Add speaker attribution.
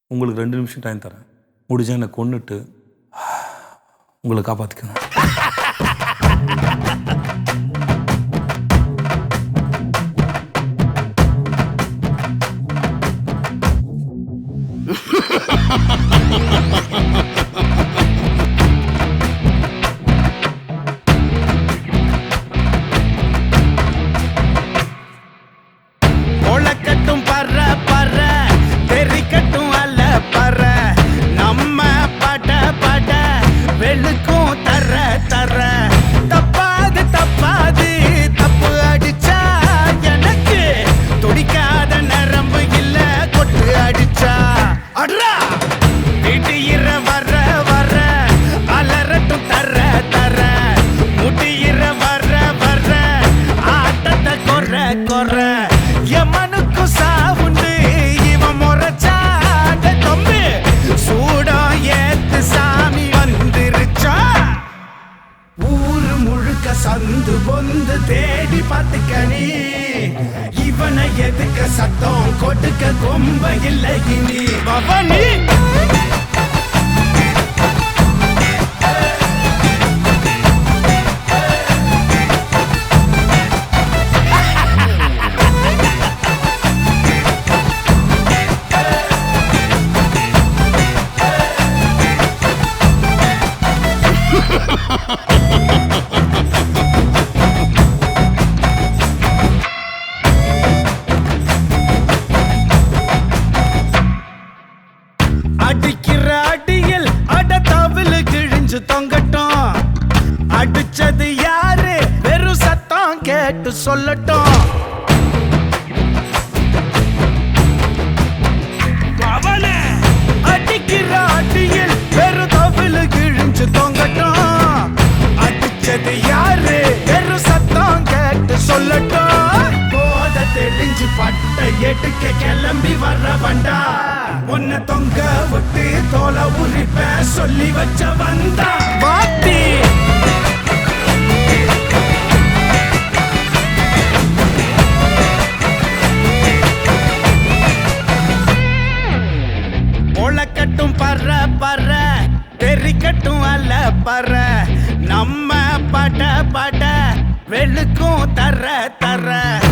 Speaker 1: உங்களுக்கு ரெண்டு நிமிஷம் டைம் தரேன் முடிஞ்சா என்னை கொன்னுட்டு உங்களை காப்பாற்றிக்கணும்
Speaker 2: ஒளக்கட்டும் பற பற தெரிக்கட்டும் அல்ல பற நம்ம பட பட வெளுக்கும் தர தர தப்பாது தப்பாது தப்பு அடிச்சா எனக்கு துடிக்காத நரம்பு இல்ல கொட்டு அடிச்சா அட்ரா திடீர வர வர அலறட்டும் தர தர முடியிற வர வர ஆட்டத்தை கொற கொற எமனுக்கு சாவுண்டு இவன் முறைச்சாண்ட தொம்பு சூடம் ஏத்து சாமி வந்துருச்சா ஊரு முழுக்க சந்து பொந்து தேடி பார்த்துக்கணி இவனை எதுக்க சத்தம் கொடுக்க கொம்ப இல்லை இனி பவனி அடிக்கிற அடியில் அட தவிழு கிழிஞ்சு தொங்கட்டும் அடிச்சது யாரு வெறும் சத்தம் கேட்டு சொல்லட்டும் அவனே அடிக்கிற அடியில் வெறும் தவிழு கிழிஞ்சு தொங்கட்டும் அடிச்சது யாரு வெறும் சத்தம் கேட்டு சொல்லட்டும் போத தெளிஞ்சு பட்ட எடுக்க கிளம்பி வர்ற வண்டா உன்னை தொங்க விட்டு தோலை உரிப்ப சொல்லி வச்ச வந்தா வாத்தி முளைக்கட்டும் பற பற தெரிக்கட்டும் அல்ல பற நம்ம பட பட வெளுக்கும் தர தர